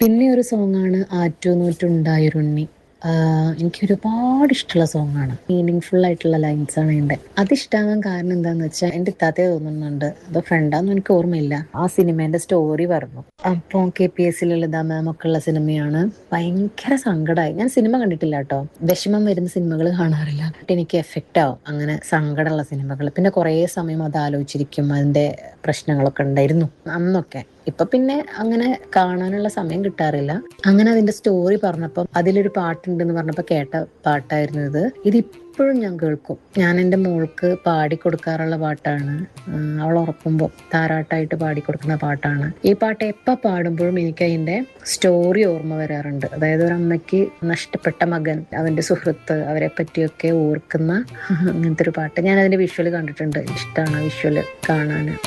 പിന്നെ ഒരു സോങ്ങാണ് ആറ്റുനൂറ്റുണ്ടായൊരുണ്ണി ആഹ് എനിക്ക് ഒരുപാട് ഇഷ്ടമുള്ള സോങ്ങാണ് മീനിങ് ഫുൾ ആയിട്ടുള്ള ലൈൻസ് ആണ് എൻ്റെ അതിഷ്ടാവാൻ കാരണം എന്താന്ന് വെച്ചാൽ എൻ്റെ ഇത്താത്തേ തോന്നുന്നുണ്ട് അത് ഫ്രണ്ടാന്ന് എനിക്ക് ഓർമ്മയില്ല ആ സിനിമേന്റെ സ്റ്റോറി പറഞ്ഞു അപ്പോൾ K P S Lalitha ma'am ഒക്കെ ഉള്ള സിനിമയാണ് ഭയങ്കര സങ്കടമായി ഞാൻ സിനിമ കണ്ടിട്ടില്ല കേട്ടോ വിഷമം വരുന്ന സിനിമകൾ കാണാറില്ല എനിക്ക് എഫക്റ്റ് ആവും അങ്ങനെ സങ്കടമുള്ള സിനിമകൾ പിന്നെ കുറേ സമയം അത് ആലോചിച്ചിരിക്കും അതിന്റെ പ്രശ്നങ്ങളൊക്കെ ഉണ്ടായിരുന്നു അന്നൊക്കെ ഇപ്പൊ പിന്നെ അങ്ങനെ കാണാനുള്ള സമയം കിട്ടാറില്ല അങ്ങനെ അതിന്റെ സ്റ്റോറി പറഞ്ഞപ്പം അതിലൊരു പാട്ടുണ്ടെന്ന് പറഞ്ഞപ്പോ കേട്ട പാട്ടായിരുന്നു ഇത് ഇത് ഇപ്പോഴും ഞാൻ കേൾക്കും ഞാൻ എൻ്റെ മോൾക്ക് പാടി കൊടുക്കാറുള്ള പാട്ടാണ് ഉം, അവൾ ഉറക്കുമ്പോൾ താരാട്ടായിട്ട് പാടി കൊടുക്കുന്ന പാട്ടാണ് ഈ പാട്ട് എപ്പോൾ പാടുമ്പോഴും എനിക്ക് അതിന്റെ സ്റ്റോറി ഓർമ്മ വരാറുണ്ട് അതായത് ഒരു അമ്മയ്ക്ക് നഷ്ടപ്പെട്ട മകൻ അവന്റെ സുഹൃത്ത് അവരെ പറ്റിയൊക്കെ ഓർക്കുന്ന അങ്ങനത്തെ ഒരു പാട്ട് ഞാൻ അതിന്റെ വിഷ്വൽ കണ്ടിട്ടുണ്ട് ഇഷ്ടമാണ് വിഷ്വൽ കാണാൻ